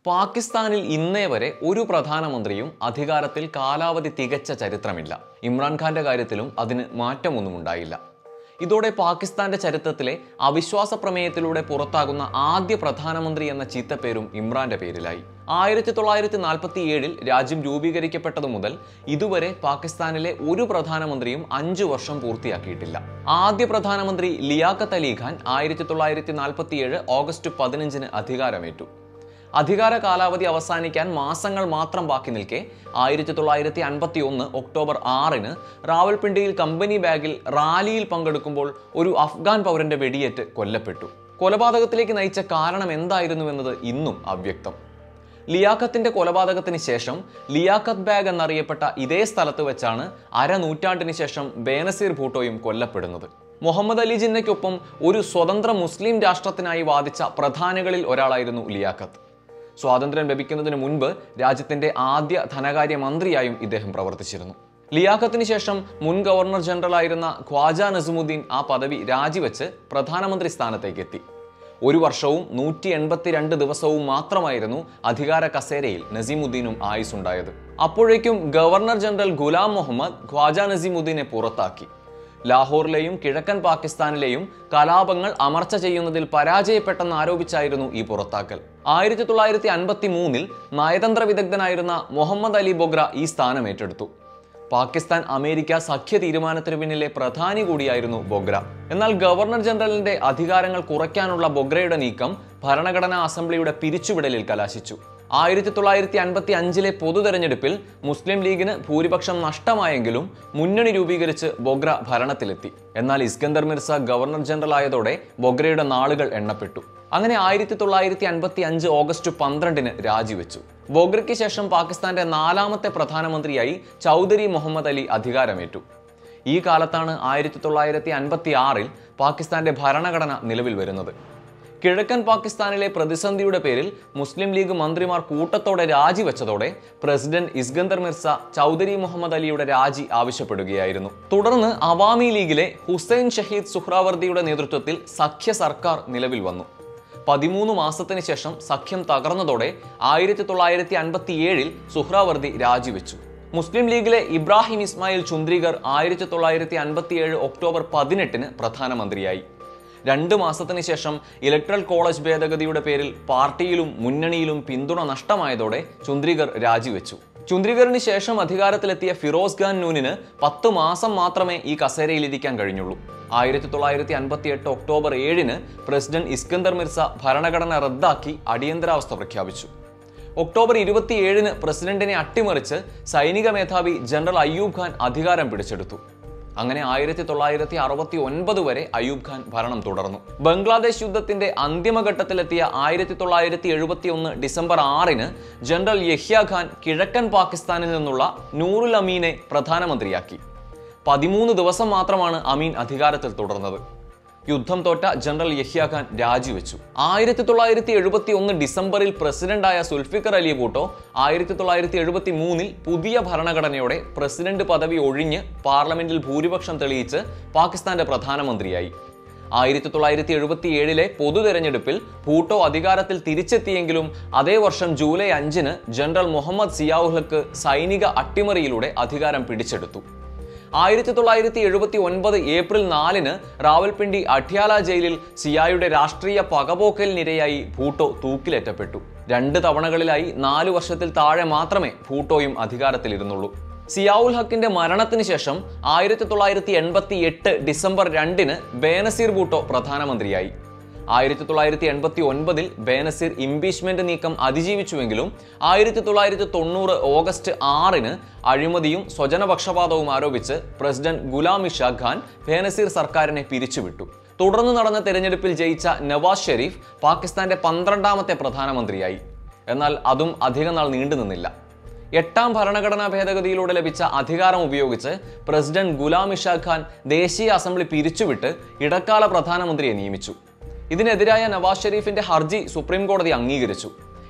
പാകിസ്ഥാനിൽ ഇന്നേ വരെ ഒരു പ്രധാനമന്ത്രിയും അധികാരത്തിൽ കാലാവധി തികച്ച ചരിത്രമില്ല ഇമ്രാൻഖാന്റെ കാര്യത്തിലും അതിന് മാറ്റമൊന്നും ഉണ്ടായില്ല ഇതോടെ പാകിസ്ഥാന്റെ ചരിത്രത്തിലെ അവിശ്വാസ പ്രമേയത്തിലൂടെ പുറത്താകുന്ന ആദ്യ പ്രധാനമന്ത്രി എന്ന ചീത്തപ്പേരും ഇമ്രാന്റെ പേരിലായി ആയിരത്തി തൊള്ളായിരത്തി നാൽപ്പത്തി ഏഴിൽ രാജ്യം രൂപീകരിക്കപ്പെട്ടതു മുതൽ ഇതുവരെ പാകിസ്ഥാനിലെ ഒരു പ്രധാനമന്ത്രിയും അഞ്ചു വർഷം പൂർത്തിയാക്കിയിട്ടില്ല ആദ്യ പ്രധാനമന്ത്രി ലിയാഖത്ത് അലി ഖാൻ ആയിരത്തി തൊള്ളായിരത്തി നാൽപ്പത്തിയേഴ് ഓഗസ്റ്റ് പതിനഞ്ചിന് അധികാരമേറ്റു അധികാര കാലാവധി അവസാനിക്കാൻ മാസങ്ങൾ മാത്രം ബാക്കി നിൽക്കെ ആയിരത്തി തൊള്ളായിരത്തി അൻപത്തി ഒന്ന് ഒക്ടോബർ ആറിന് റാവൽപിണ്ടിയിൽ കമ്പനി ബാഗിൽ റാലിയിൽ പങ്കെടുക്കുമ്പോൾ ഒരു അഫ്ഗാൻ പൗരന്റെ വെടിയേറ്റ് കൊല്ലപ്പെട്ടു കൊലപാതകത്തിലേക്ക് നയിച്ച കാരണം എന്തായിരുന്നുവെന്നത് ഇന്നും അവ്യക്തം ലിയാഖത്തിന്റെ കൊലപാതകത്തിന് ശേഷം ലിയാഖത്ത് ബാഗ് എന്നറിയപ്പെട്ട ഇതേ സ്ഥലത്ത് വെച്ചാണ് അരനൂറ്റാണ്ടിന് ശേഷം ബേനസീർ ഭൂട്ടോയും കൊല്ലപ്പെടുന്നത് മുഹമ്മദ് അലി ജിന്നയ്ക്കൊപ്പം ഒരു സ്വതന്ത്ര മുസ്ലിം രാഷ്ട്രത്തിനായി വാദിച്ച പ്രധാനികളിൽ ഒരാളായിരുന്നു ലിയാഖത്ത് സ്വാതന്ത്ര്യം ലഭിക്കുന്നതിന് മുൻപ് രാജ്യത്തിന്റെ ആദ്യ ധനകാര്യ മന്ത്രിയായും ഇദ്ദേഹം പ്രവർത്തിച്ചിരുന്നു ലിയാഖത്തിന് ശേഷം മുൻ ഗവർണർ ജനറൽ ആയിരുന്ന ഖ്വാജ നസുമുദ്ദീൻ ആ പദവി രാജിവെച്ച് പ്രധാനമന്ത്രി സ്ഥാനത്തേക്ക് എത്തി ഒരു വർഷവും നൂറ്റി എൺപത്തിരണ്ട് ദിവസവും മാത്രമായിരുന്നു അധികാര കസേരയിൽ നസീമുദ്ദീനും ആയുസുണ്ടായത് അപ്പോഴേക്കും ഗവർണർ ജനറൽ ഗുലാം മുഹമ്മദ് ഖ്വാജ നസീമുദ്ദീനെ പുറത്താക്കി ലാഹോറിലെയും കിഴക്കൻ പാകിസ്ഥാനിലെയും കലാപങ്ങൾ അമർച്ച ചെയ്യുന്നതിൽ പരാജയപ്പെട്ടെന്ന് ആരോപിച്ചായിരുന്നു ഈ പുറത്താക്കൽ ആയിരത്തി തൊള്ളായിരത്തി അൻപത്തി മൂന്നിൽ നയതന്ത്ര വിദഗ്ധനായിരുന്ന മുഹമ്മദ് അലി ബൊഗ്ര ഈ സ്ഥാനം ഏറ്റെടുത്തു പാകിസ്ഥാൻ അമേരിക്ക സഖ്യ തീരുമാനത്തിന് പിന്നിലെ പ്രധാനി കൂടിയായിരുന്നു ബൊഗ്ര എന്നാൽ ഗവർണർ ജനറലിന്റെ അധികാരങ്ങൾ കുറയ്ക്കാനുള്ള ബൊഗ്രയുടെ നീക്കം ഭരണഘടനാ അസംബ്ലിയുടെ പിരിച്ചുവിടലിൽ കലാശിച്ചു ആയിരത്തി തൊള്ളായിരത്തി അൻപത്തി അഞ്ചിലെ പൊതു തെരഞ്ഞെടുപ്പിൽ മുസ്ലിം ലീഗിന് ഭൂരിപക്ഷം നഷ്ടമായെങ്കിലും മുന്നണി രൂപീകരിച്ച് ബൊഗ്ര ഭരണത്തിലെത്തി എന്നാൽ ഇസ്കന്ദർ മിർസ ഗവർണർ ജനറൽ ആയതോടെ ബൊഗ്രയുടെ നാളുകൾ എണ്ണപ്പെട്ടു അങ്ങനെ ആയിരത്തി തൊള്ളായിരത്തി അൻപത്തി അഞ്ച് ഓഗസ്റ്റ് പന്ത്രണ്ടിന് രാജിവെച്ചു ബൊഗ്രയ്ക്ക് ശേഷം പാകിസ്ഥാന്റെ നാലാമത്തെ പ്രധാനമന്ത്രിയായി ചൗധരി മുഹമ്മദ് അലി അധികാരമേറ്റു ഈ കാലത്താണ് ആയിരത്തി തൊള്ളായിരത്തി അൻപത്തി ആറിൽ പാകിസ്ഥാന്റെ ഭരണഘടന നിലവിൽ വരുന്നത് കിഴക്കൻ പാകിസ്ഥാനിലെ പ്രതിസന്ധിയുടെ പേരിൽ മുസ്ലിം ലീഗ് മന്ത്രിമാർ കൂട്ടത്തോടെ രാജിവെച്ചതോടെ പ്രസിഡന്റ് ഇസ്ഗന്ദർ മിർസ ചൗധരി മുഹമ്മദ് അലിയുടെ രാജി ആവശ്യപ്പെടുകയായിരുന്നു തുടർന്ന് അവാമി ലീഗിലെ ഹുസൈൻ ഷഹീദ് സുഹ്രാവർദിയുടെ നേതൃത്വത്തിൽ സഖ്യ സർക്കാർ നിലവിൽ വന്നു പതിമൂന്ന് മാസത്തിന് ശേഷം സഖ്യം തകർന്നതോടെ ആയിരത്തി തൊള്ളായിരത്തി അൻപത്തി ഏഴിൽ സുഹ്രാവർദി രാജിവെച്ചു മുസ്ലിം ലീഗിലെ ഇബ്രാഹിം ഇസ്മായിൽ ചുന്ദ്രിഗർ ആയിരത്തി തൊള്ളായിരത്തി അൻപത്തിയേഴ് ഒക്ടോബർ പതിനെട്ടിന് പ്രധാനമന്ത്രിയായി രണ്ട് മാസത്തിന് ശേഷം ഇലക്ട്രൽ കോളേജ് ഭേദഗതിയുടെ പേരിൽ പാർട്ടിയിലും മുന്നണിയിലും പിന്തുണ നഷ്ടമായതോടെ ചുന്ദ്രിഗർ രാജിവെച്ചു ചുന്ദ്രിഗറിന് ശേഷം അധികാരത്തിലെത്തിയ ഫിറോസ് ഖാൻ നൂനിന് പത്ത് മാസം മാത്രമേ ഈ കസേരയിലിരിക്കാൻ കഴിഞ്ഞുള്ളൂ ആയിരത്തി തൊള്ളായിരത്തി അൻപത്തി എട്ട് ഒക്ടോബർ ഏഴിന് പ്രസിഡന്റ് ഇസ്കന്ദർ മിർസ ഭരണഘടന റദ്ദാക്കി അടിയന്തരാവസ്ഥ പ്രഖ്യാപിച്ചു ഒക്ടോബർ ഇരുപത്തിയേഴിന് പ്രസിഡന്റിനെ അട്ടിമറിച്ച് സൈനിക മേധാവി ജനറൽ അയ്യൂബ് ഖാൻ അധികാരം പിടിച്ചെടുത്തു അങ്ങനെ ആയിരത്തി തൊള്ളായിരത്തി അറുപത്തി ഒൻപത് വരെ അയൂബ് ഖാൻ ഭരണം തുടർന്നു ബംഗ്ലാദേശ് യുദ്ധത്തിന്റെ അന്തിമഘട്ടത്തിലെത്തിയ ആയിരത്തി തൊള്ളായിരത്തി എഴുപത്തി ഒന്ന് ഡിസംബർ ആറിന് ജനറൽ യഹ്യ ഖാൻ കിഴക്കൻ പാകിസ്ഥാനിൽ നിന്നുള്ള നൂറുൽ അമീനെ പ്രധാനമന്ത്രിയാക്കി പതിമൂന്ന് ദിവസം മാത്രമാണ് അമീൻ അധികാരത്തിൽ തുടർന്നത് യുദ്ധം തോറ്റ ജനറൽ യഹ്യ ഖാൻ രാജിവെച്ചു ആയിരത്തി തൊള്ളായിരത്തി എഴുപത്തി ഒന്ന് ഡിസംബറിൽ പ്രസിഡന്റായ സുൽഫിക്കർ അലി ഭൂട്ടോ ആയിരത്തി തൊള്ളായിരത്തി എഴുപത്തി മൂന്നിൽ പുതിയ ഭരണഘടനയോടെ പ്രസിഡന്റ് പദവി ഒഴിഞ്ഞ് പാർലമെന്റിൽ ഭൂരിപക്ഷം തെളിയിച്ച് പാകിസ്ഥാന്റെ പ്രധാനമന്ത്രിയായി ആയിരത്തി തൊള്ളായിരത്തി എഴുപത്തി ഏഴിലെ പൊതു തെരഞ്ഞെടുപ്പിൽ ഭൂട്ടോ അധികാരത്തിൽ തിരിച്ചെത്തിയെങ്കിലും അതേ വർഷം ജൂലൈ അഞ്ചിന് ജനറൽ മുഹമ്മദ് സിയാഉൽഹക്ക് സൈനിക അട്ടിമറിയിലൂടെ അധികാരം പിടിച്ചെടുത്തു ആയിരത്തി തൊള്ളായിരത്തി എഴുപത്തി ഒൻപത് ഏപ്രിൽ നാലിന് റാവൽപിണ്ടി അഠ്യാല ജയിലിൽ സിയായുടെ രാഷ്ട്രീയ പകപോക്കലിനിരയായി ഭൂട്ടോ തൂക്കിലേറ്റപ്പെട്ടു രണ്ട് തവണകളിലായി നാലു വർഷത്തിൽ താഴെ മാത്രമേ ഭൂട്ടോയും അധികാരത്തിലിരുന്നുള്ളൂ സിയാഉൽ ഹക്കിന്റെ മരണത്തിന് ശേഷം ആയിരത്തി തൊള്ളായിരത്തി എൺപത്തി എട്ട് ഡിസംബർ രണ്ടിന് ബേനസീർ ഭൂട്ടോ പ്രധാനമന്ത്രിയായി ആയിരത്തി തൊള്ളായിരത്തി എൺപത്തി ഒൻപതിൽ ബേനസീർ ഇംപീച്ച്മെന്റ് നീക്കം അതിജീവിച്ചുവെങ്കിലും ആയിരത്തി തൊള്ളായിരത്തി തൊണ്ണൂറ് ഓഗസ്റ്റ് ആറിന് അഴിമതിയും സ്വജനപക്ഷപാതവും ആരോപിച്ച് പ്രസിഡന്റ് ഗുലാം ഇഷാ ഖാൻ ബേനസീർ സർക്കാരിനെ പിരിച്ചുവിട്ടു തുടർന്ന് നടന്ന തെരഞ്ഞെടുപ്പിൽ ജയിച്ച നവാസ് ഷെരീഫ് പാകിസ്ഥാന്റെ പന്ത്രണ്ടാമത്തെ പ്രധാനമന്ത്രിയായി എന്നാൽ അതും അധികനാൾ നീണ്ടുനിന്നില്ല എട്ടാം ഭരണഘടനാ ഭേദഗതിയിലൂടെ ലഭിച്ച അധികാരം ഉപയോഗിച്ച് പ്രസിഡന്റ് ഗുലാം ഇഷാ ഖാൻ ദേശീയ അസംബ്ലി പിരിച്ചുവിട്ട് ഇടക്കാല പ്രധാനമന്ത്രിയെ നിയമിച്ചു ഇതിനെതിരായ നവാസ് ഷെരീഫിന്റെ ഹർജി സുപ്രീം കോടതി അംഗീകരിച്ചു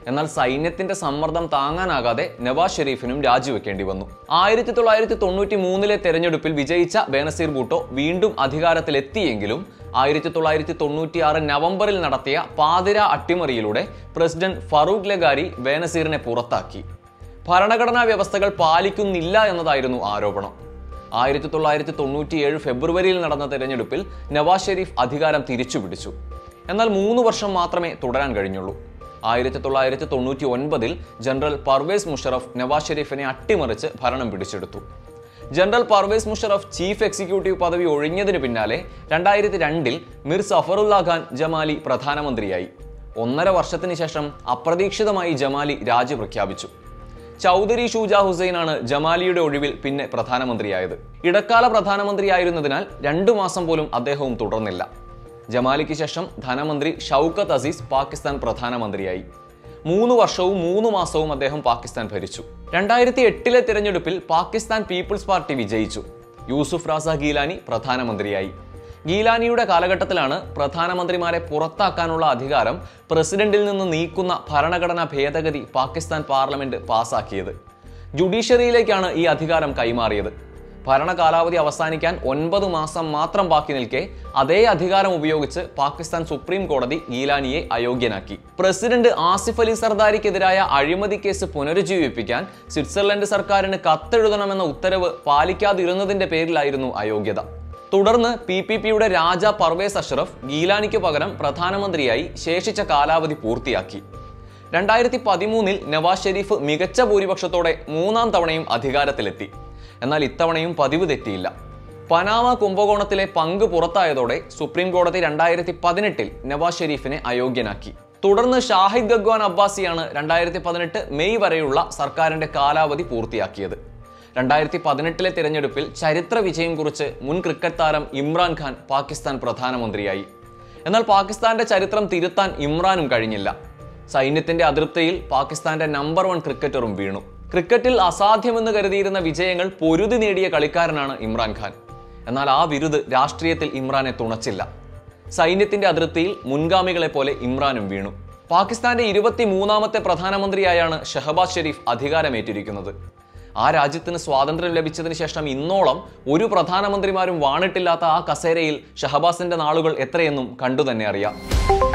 എന്നാൽ സൈന്യത്തിന്റെ സമ്മർദ്ദം താങ്ങാനാകാതെ നവാസ് ഷെരീഫിനും രാജിവെക്കേണ്ടി വന്നു ആയിരത്തി തൊള്ളായിരത്തി തൊണ്ണൂറ്റി മൂന്നിലെ തെരഞ്ഞെടുപ്പിൽ വിജയിച്ച ബേനസീർ ഭൂട്ടോ വീണ്ടും അധികാരത്തിലെത്തിയെങ്കിലും ആയിരത്തി തൊള്ളായിരത്തി തൊണ്ണൂറ്റിയാറ് നവംബറിൽ നടത്തിയ പാതിര അട്ടിമറിയിലൂടെ പ്രസിഡന്റ് ഫറൂഖ് ലഗാരി ബേനസീറിനെ പുറത്താക്കി ഭരണഘടനാ വ്യവസ്ഥകൾ പാലിക്കുന്നില്ല എന്നതായിരുന്നു ആരോപണം ആയിരത്തി തൊള്ളായിരത്തി തൊണ്ണൂറ്റിയേഴ് ഫെബ്രുവരിയിൽ നടന്ന തെരഞ്ഞെടുപ്പിൽ നവാസ് ഷെരീഫ് അധികാരം തിരിച്ചുപിടിച്ചു എന്നാൽ മൂന്ന് വർഷം മാത്രമേ തുടരാൻ കഴിഞ്ഞുള്ളൂ ആയിരത്തി തൊള്ളായിരത്തി തൊണ്ണൂറ്റി ഒൻപതിൽ ജനറൽ പർവേസ് മുഷറഫ് നവാസ് ഷെരീഫിനെ അട്ടിമറിച്ച് ഭരണം പിടിച്ചെടുത്തു general Pervez Musharraf chief executive പദവി ഒഴിഞ്ഞതിന് പിന്നാലെ രണ്ടായിരത്തി രണ്ടിൽ മിർ സഫറുല്ല ഖാൻ ജമാലി പ്രധാനമന്ത്രിയായി ഒന്നര വർഷത്തിന് ശേഷം അപ്രതീക്ഷിതമായി ജമാലി രാജി പ്രഖ്യാപിച്ചു ചൗധരി ഷൂജ ഹുസൈനാണ് ജമാലിയുടെ ഒഴിവിൽ പിന്നെ പ്രധാനമന്ത്രിയായത് ഇടക്കാല പ്രധാനമന്ത്രിയായിരുന്നതിനാൽ രണ്ടു മാസം പോലും അദ്ദേഹവും തുടർന്നില്ല ജമാലിക്ക് ശേഷം ധനമന്ത്രി ഷൗക്കത്ത് അസീസ് പാകിസ്ഥാൻ പ്രധാനമന്ത്രിയായി മൂന്ന് വർഷവും മൂന്ന് മാസവും അദ്ദേഹം പാകിസ്ഥാൻ ഭരിച്ചു രണ്ടായിരത്തി എട്ടിലെ തിരഞ്ഞെടുപ്പിൽ പാകിസ്ഥാൻ പീപ്പിൾസ് പാർട്ടി വിജയിച്ചു യൂസുഫ് റാസ ഗീലാനി പ്രധാനമന്ത്രിയായി ഗീലാനിയുടെ കാലഘട്ടത്തിലാണ് പ്രധാനമന്ത്രിമാരെ പുറത്താക്കാനുള്ള അധികാരം പ്രസിഡന്റിൽ നിന്ന് നീക്കുന്ന ഭരണഘടനാ ഭേദഗതി പാകിസ്ഥാൻ പാർലമെന്റ് പാസാക്കിയത് ജുഡീഷ്യറിയിലേക്കാണ് ഈ അധികാരം കൈമാറിയത് ഭരണകാലാവധി അവസാനിക്കാൻ ഒൻപത് മാസം മാത്രം ബാക്കി നിൽക്കെ അതേ അധികാരം ഉപയോഗിച്ച് പാകിസ്ഥാൻ സുപ്രീം കോടതി ഗീലാനിയെ അയോഗ്യനാക്കി പ്രസിഡന്റ് ആസിഫ് അലി സർദാരിക്കെതിരായ അഴിമതി കേസ് പുനരുജ്ജീവിപ്പിക്കാൻ സ്വിറ്റ്സർലൻഡ് സർക്കാരിന് കത്തെഴുതണമെന്ന ഉത്തരവ് പാലിക്കാതിരുന്നതിന്റെ പേരിലായിരുന്നു അയോഗ്യത തുടർന്ന് പി പി പിയുടെ രാജ പർവേസ് അഷ്റഫ് ഗീലാനിക്ക് പകരം പ്രധാനമന്ത്രിയായി ശേഷിച്ച കാലാവധി പൂർത്തിയാക്കി രണ്ടായിരത്തി പതിമൂന്നിൽ നവാസ് ഷെരീഫ് മികച്ച ഭൂരിപക്ഷത്തോടെ മൂന്നാം തവണയും അധികാരത്തിലെത്തി എന്നാൽ ഇത്തവണയും പതിവ് തെറ്റിയില്ല പനാമ കുംഭകോണത്തിലെ പങ്ക് പുറത്തായതോടെ സുപ്രീം കോടതി രണ്ടായിരത്തി പതിനെട്ടിൽ നവാസ് ഷെരീഫിനെ അയോഗ്യനാക്കി തുടർന്ന് ഷാഹിദ് ഗഗ്വാൻ അബ്ബാസിയാണ് രണ്ടായിരത്തി പതിനെട്ട് മെയ് വരെയുള്ള സർക്കാരിന്റെ കാലാവധി പൂർത്തിയാക്കിയത് രണ്ടായിരത്തി പതിനെട്ടിലെ തിരഞ്ഞെടുപ്പിൽ ചരിത്ര വിജയം കുറിച്ച് മുൻ ക്രിക്കറ്റ് താരം ഇമ്രാൻഖാൻ പാകിസ്ഥാൻ പ്രധാനമന്ത്രിയായി എന്നാൽ പാകിസ്ഥാന്റെ ചരിത്രം തിരുത്താൻ ഇമ്രാനും കഴിഞ്ഞില്ല സൈന്യത്തിന്റെ അതൃപ്തിയിൽ പാകിസ്ഥാന്റെ നമ്പർ വൺ ക്രിക്കറ്ററും വീണു ക്രിക്കറ്റിൽ അസാധ്യമെന്ന് കരുതിയിരുന്ന വിജയങ്ങൾ പൊരുതി നേടിയ കളിക്കാരനാണ് ഇമ്രാൻഖാൻ എന്നാൽ ആ വിരുദ് രാഷ്ട്രീയത്തിൽ ഇമ്രാനെ തുണച്ചില്ല സൈന്യത്തിന്റെ അതിർത്തിയിൽ മുൻഗാമികളെ പോലെ ഇമ്രാനും വീണു പാകിസ്ഥാന്റെ ഇരുപത്തി മൂന്നാമത്തെ പ്രധാനമന്ത്രിയായാണ് ഷഹബാസ് ഷെരീഫ് അധികാരമേറ്റിരിക്കുന്നത് ആ രാജ്യത്തിന് സ്വാതന്ത്ര്യം ലഭിച്ചതിന് ശേഷം ഇന്നോളം ഒരു പ്രധാനമന്ത്രിമാരും വാണിട്ടില്ലാത്ത ആ കസേരയിൽ ഷഹബാസിന്റെ നാളുകൾ എത്രയെന്നും കണ്ടു തന്നെ അറിയാം